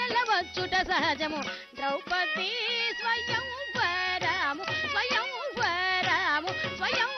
వేళవచ్చుట సహజము ద్రౌపది స్వయం వరము స్వయం వరము స్వయం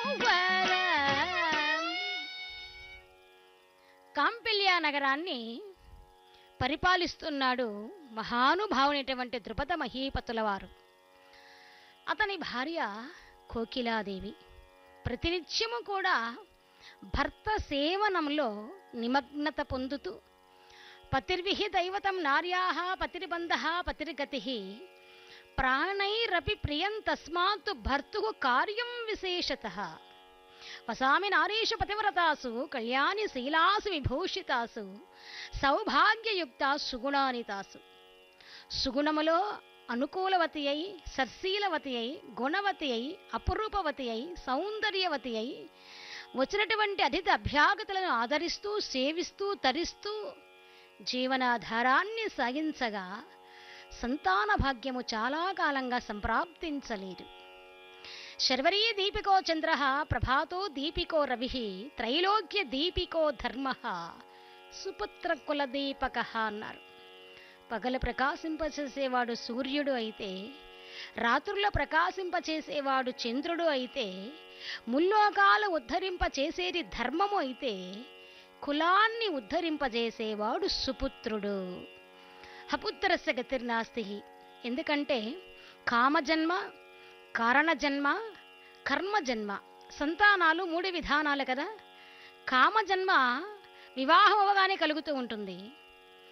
కాంపిల్య నగరాన్ని పరిపాలిస్తున్నాడు మహానుభావునైనటువంటి ద్రుపద మహీపతుల వారు అతని భార్య కోకిలాదేవి ప్రతినిత్యము కూడా భర్త సేవనంలో నిమగ్నత పొందుతూ పతిర్విహి దైవతం నార్యా పతిర్బంధ పతిర్గతి ప్రాణైరపి ప్రియం తస్మాత్ భర్తు కార్యం విశేషత వసామి నారీషు పతివ్రతాసు కళ్యాణి శీలాసు విభూషితాసు సౌభాగ్యయుక్తాసు సుగుణానితాసు సుగుణములో అనుకూలవతి అయి సర్శీలవతి అయి గుణవతి అయి అపురూపవతి అయి సౌందర్యవతి అయి వచ్చినటువంటి అతిథి అభ్యాగతులను ఆదరిస్తూ సేవిస్తూ తరిస్తూ జీవనాధారాన్ని సాగించగా సంతాన భాగ్యము చాలా కాలంగా సంప్రాప్తించలేదు శర్వరీ దీపికో చంద్ర ప్రభాతో దీపికో రవి త్రైలోక్య దీపికో ధర్మ సుపుత్ర కుల దీపక అన్నారు పగలు ప్రకాశింపచేసేవాడు సూర్యుడు అయితే రాత్రుల ప్రకాశింపచేసేవాడు చంద్రుడు అయితే ముల్లోకాలు ఉద్ధరింపచేసేది ధర్మము అయితే కులాన్ని ఉద్ధరింపజేసేవాడు సుపుత్రుడు అపుత్రస్య గతిర్నాస్తి ఎందుకంటే కామజన్మ కారణజన్మ కర్మజన్మ సంతానాలు మూడు విధానాలు కదా కామజన్మ వివాహం అవగానే కలుగుతూ ఉంటుంది